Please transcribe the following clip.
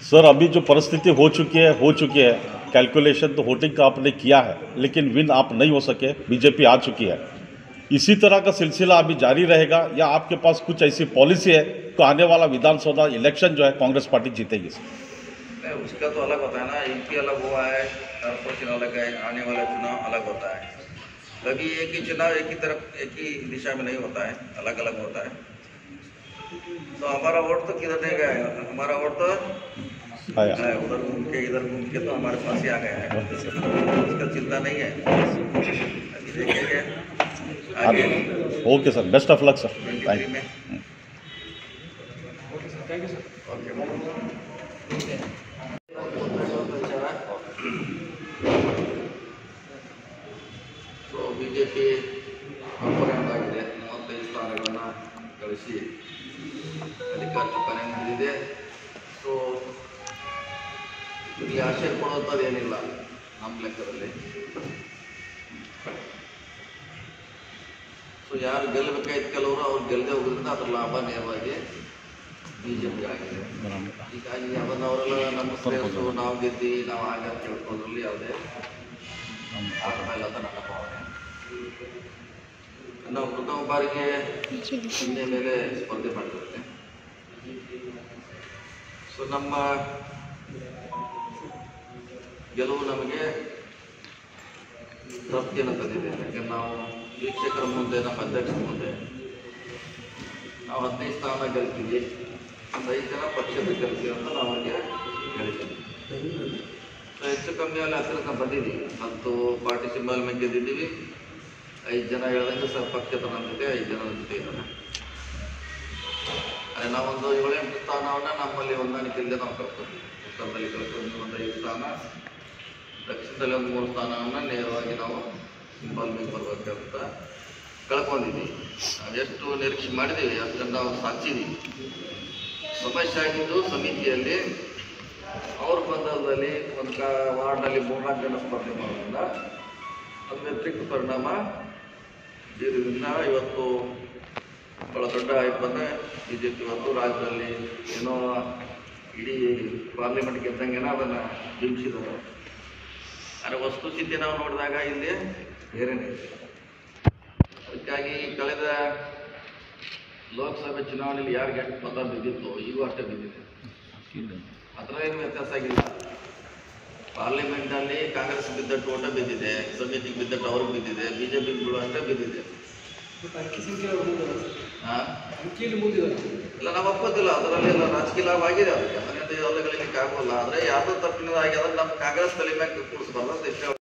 sir अभी जो परिस्थिति हो चुकी है हो चुकी है कैलकुलेशन तो वोटिंग का आपने किया है लेकिन विन आप नहीं हो सके बीजेपी आ चुकी है इसी तरह का सिलसिला अभी जारी रहेगा या आपके पास कुछ ऐसी पॉलिसी है तो आने वाला विधानसभा इलेक्शन जो है कांग्रेस पार्टी जीतेगी नहीं उसका तो अलग होता है ना इनकी अलग हुआ है कॉरपोरेशन अलग है आने वाला चुनाव अलग होता है कभी एक ही चुनाव एक ही तरफ एक ही दिशा में नहीं होता है अलग अलग होता है तो हमारा वोट तो किधर नहीं गया है हमारा वोट तो आया है, उधर घूम के इधर घूम के तो हमारे पास ही आ गया है उसका चिंता नहीं है अभी देखेंगे आगे okay sir best of luck sir thank 23 you में ಸೊ ಬಿ ಜೆ ಪಿ ಆಗಿದೆ ಮೂವತ್ತೈದು ಸ್ಥಾನಗಳನ್ನು ಗಳಿಸಿ ಅಧಿಕಾರ ಚುಕ್ಕಾಣಿ ಹಿಡಿದಿದೆ ಸೊ ಇಲ್ಲಿ ಆಶೆ ಪಡುವಂಥದ್ದು ಏನಿಲ್ಲ ನಮ್ಮ ಲೆಕ್ಕದಲ್ಲಿ ಸೊ ಯಾರು ಗೆಲ್ಲಬೇಕಾಯ್ತು ಕೆಲವರು ಅವ್ರು ಗೆಲ್ಲದೆ ಹೋಗೋದ್ರಿಂದ ಅದ್ರ ಲಾಭ ನೇರವಾಗಿ ಬಿ ಜೆ ಪಿ ಆಗಿದೆ ಹೀಗಾಗಿ ಅವರವರೆಲ್ಲ ನಮ್ಮ ಶ್ರೇಯಸ್ಸು ನಾವು ಗೆದ್ದಿ ನಾವು ಆಗ ಅಂತ ಹೇಳ್ಕೊಳ್ಳೋದ್ರಲ್ಲಿ ಯಾವುದೇ ಕಾರಣ ಇಲ್ಲ ಅಂತ ನನ್ನ ಭಾವನೆ ನಾವು ಪ್ರಥಮ ಬಾರಿಗೆ ಚಿಹ್ನೆ ಮೇಲೆ ಸ್ಪರ್ಧೆ ಮಾಡ್ತಿರ್ತೇವೆ ಸೊ ನಮ್ಮ ಗೆಲುವು ನಮಗೆ ತೃಪ್ತಿಯನ್ನು ತಂದಿದೆ ಯಾಕಂದ್ರೆ ನಾವು ವೀಕ್ಷಕರ ಮುಂದೆ ನಮ್ಮ ಅಧ್ಯಕ್ಷರ ಮುಂದೆ ನಾವು ಹದಿನೈದು ಸ್ಥಾನ ಗೆಲ್ತೀವಿ ಒಂದು ಐದು ಜನ ಪಕ್ಷದ ಗೆಲ್ತೀವಿ ಅಂತ ನಾವು ಅವ್ರಿಗೆ ಹೇಳಿದ್ದೀವಿ ಸೊ ಹೆಚ್ಚು ಕಮ್ಮಿ ಅಲ್ಲಿ ಹತ್ತಿರ ತನಕ ಬಂದಿದ್ದೀವಿ ಮತ್ತು ಪಾರ್ಟಿ ಸಿಂಬಲ್ ಮೇಲೆ ಗೆದ್ದಿದ್ದೀವಿ ಐದು ಜನ ಹೇಳಿದಂಗೆ ಸರ್ ಪಕ್ಷದ ನಮ್ಮ ಜೊತೆ ಐದು ಜನರ ಜೊತೆ ಇದ್ದಾರೆ ಅದೇ ನಾವೊಂದು ಏಳೆಂಟು ಸ್ಥಾನವನ್ನು ನಮ್ಮಲ್ಲಿ ಹೊಂದಾಣಿಕೆಯಿಂದ ನಾವು ಕಳ್ಕೊಂಡ್ವಿ ಉತ್ತರದಲ್ಲಿ ಕಳ್ಕೊಂಡು ಒಂದು ಐದು ಸ್ಥಾನ ದಕ್ಷಿಣದಲ್ಲಿ ಒಂದು ಮೂರು ಸ್ಥಾನವನ್ನು ನೇರವಾಗಿ ನಾವು ಸಿಂಬಲ್ ಮೇಲೆ ಬರ್ಬೇಕಂತ ಕಳ್ಕೊಂಡಿದ್ದೀವಿ ನಾವು ಎಷ್ಟು ನಿರೀಕ್ಷೆ ಮಾಡಿದ್ದೀವಿ ಅಷ್ಟನ್ನು ನಾವು ಸಾಧಿಸಿದ್ದೀವಿ ಸಮಸ್ಯೆ ಆಗಿದ್ದು ಸಮಿತಿಯಲ್ಲಿ ಅವ್ರ ಬಂಧದಲ್ಲಿ ಒಂದು ಕಾ ವಾರ್ಡ್ನಲ್ಲಿ ಮೂರ್ನಾಲ್ಕು ಜನ ಸ್ಪರ್ಧೆ ಮಾಡೋದ್ರಿಂದ ಅದು ವ್ಯತಿರಿಕ್ತ ಪರಿಣಾಮ ಬೀರಿದ್ರಿಂದ ಇವತ್ತು ಭಾಳ ದೊಡ್ಡ ಬಂದ ಬಿ ಜೆ ಪಿ ಇವತ್ತು ರಾಜ್ಯದಲ್ಲಿ ಏನೋ ಇಡೀ ಪಾರ್ಲಿಮೆಂಟ್ ಗೆದ್ದಂಗೆನ ಅದನ್ನು ಬಿಂಬಿಸಿದ್ದಾರೆ ಆದರೆ ವಸ್ತುಸ್ಥಿತಿ ನಾವು ನೋಡಿದಾಗ ಇಲ್ಲಿ ಬೇರೆನೇ ಇದೆ ಅದಕ್ಕಾಗಿ ಕಳೆದ ಲೋಕಸಭೆ ಚುನಾವಣೆಯಲ್ಲಿ ಯಾರಿಗೆ ಎಷ್ಟು ಮತ ಬಿದ್ದಿತ್ತು ಈಗೂ ಅಷ್ಟೇ ಬಿದ್ದಿದೆ ಅದರ ಏನು ವ್ಯತ್ಯಾಸ ಆಗಿಲ್ಲ ಪಾರ್ಲಿಮೆಂಟಲ್ಲಿ ಕಾಂಗ್ರೆಸ್ ಬಿದ್ದಟ್ಟು ಓಟ ಬಿದ್ದಿದೆ ಸಮಿತಿಗೆ ಬಿದ್ದಟ್ಟು ಅವ್ರಿಗೆ ಬಿದ್ದಿದೆ ಬಿ ಜೆ ಪಿಗೆ ಬೀಳುವಷ್ಟೇ ಬಿದ್ದಿದೆ ಹಾಂ ಇಲ್ಲ ನಾವು ಒಪ್ಪೋದಿಲ್ಲ ಅದರಲ್ಲಿ ಎಲ್ಲ ರಾಜಕೀಯ ಲಾಭ ಆಗಿದೆ ಅದಕ್ಕೆ ಅದರಿಂದ ಎಲ್ಲ ಗಳಿಲಿಕ್ಕೆ ಆಗೋಲ್ಲ ಆದರೆ ಯಾವುದೋ ತಪ್ಪಿನದಾಗಿ ಅದನ್ನು ನಮ್ಮ ಕಾಂಗ್ರೆಸ್ ತಲೆ ಮ್ಯಾಗ ಕೂಡಿಸ್ಬಾರ್ದು ಅಂತ ಇಷ್ಟ